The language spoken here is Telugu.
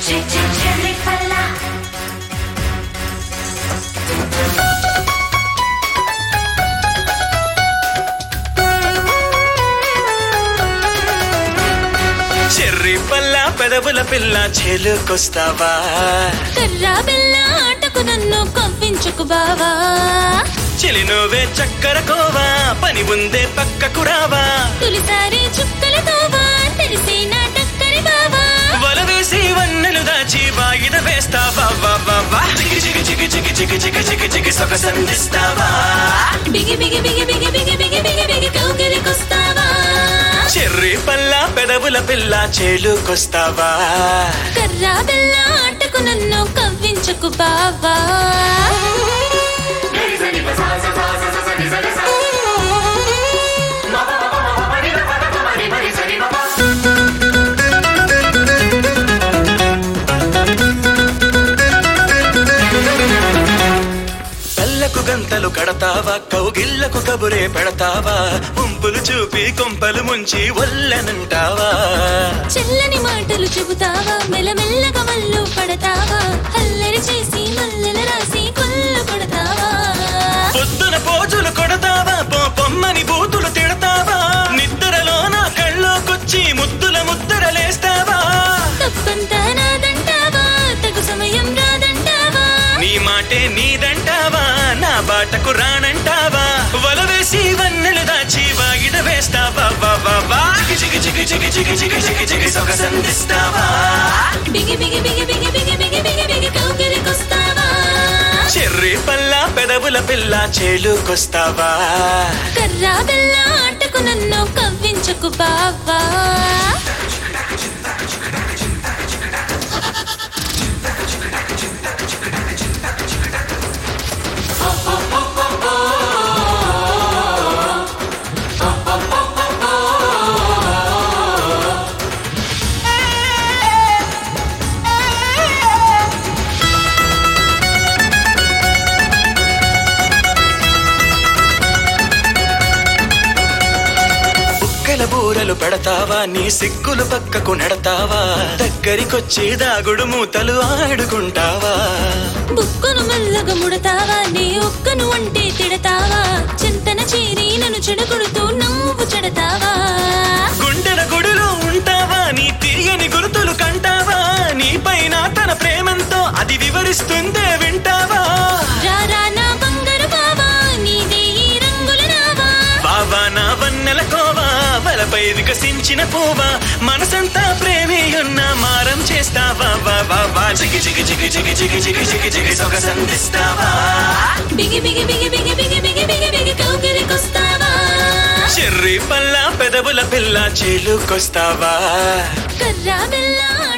చి చి చెర్రీ పల్లా చెర్రి పల్ల పెదవుల పిల్ల చేలుకొస్తావా కర్రా బెల్ల ఆటకు నన్ను కవ్వించుకు బావా చెలి నువ్వే చక్కర కోవా పని ఉందే పక్కకు రావా తొలిసారి చుక్కలతోవా తెలిసే నా టక్కరి బావా వల వేసి వన్నెలు దాచి వాయిద వేస్తావా వా వా వా చికి చికి చికి చికి చికి చికి చికి చికి సొగసందిస్తావా బిగి బిగి బిగి బిగి బిగి బిగి బిగి బిగి కౌగిలికొస్తావా చెర్రి పల్ల పెదవుల పిల్ల చేలుకొస్తావా కర్రా బెల్ల ఆటకు నన్ను కవ్వించుకు బావా కళ్ళకు గంతలు కడతావా కౌగిళ్లకు కబురే పెడతావా ఉంపులు చూపి కొంపలు ముంచి వల్లనంటావా చల్లని మాటలు చెబుతావా మెల్లమెల్లగా మల్లు పడతావా అల్లరి చేసి మల్లెల రాసి కొల్లు కొడతావా పొద్దున పోజులు కొడతావా పో పొమ్మని బూతులు తిడతావా నిద్రలో నా కళ్ళోకొచ్చి ముద్దుల ముద్దరలేస్తావా తప్పంతా నాదంటావా తగు సమయం రాదంటావా నీ మాటే నీదంటావా నా బాటకు రానంటావా వల వేసి వన్నెలు దాచి వాగిడ వేస్తావా వా వా వా చికి చికి చికి చికి చికి చికి చికి సొగసందిస్తావా బిగి బిగి బిగి బిగి బిగి బిగి బిగి బిగి కౌగిలికొస్తావా చెర్రి పల్ల పెదవుల పిల్ల చేలుకొస్తావా కర్రా బెల్ల ఆటకు నన్ను కవ్వించుకు బావా బుక్కల బూరలు పెడతావా నీ సిగ్గులు పక్కకు నెడతావా దగ్గరికొచ్చి దాగుడు మూతలు ఆడుకుంటావా బుక్కును మెల్లగా ముడతావా నీ ఒక్కను అంటే తిడతావా చింతన చేరి నన్ను చెడగొడుతూ నవ్వు చెడతావా గుండెల గుడిలో ఉంటావా నీ తీయని గుర్తులు కంటావా నీ పైన తన ప్రేమంతో అది వివరిస్తుందే వింటావా రారా నా బంగారు బావా నీదే ఈ రంగుల నావా బావా నా వన్నెల కోవా బలపై వికసించిన పోవా మనసంతా ప్రేమే ఉన్న మారం చేస్తావా వా వా వా చికి చికి చికి చికి చికి చికి చికి చికి సొగసందిస్తావా బిగి బిగి బిగి బిగి బిగి బిగి బిగి బిగి కౌగిలికొస్తావా చెర్రి పల్ల పెదవుల పిల్ల చేలుకొస్తావా కర్రా బెల్ల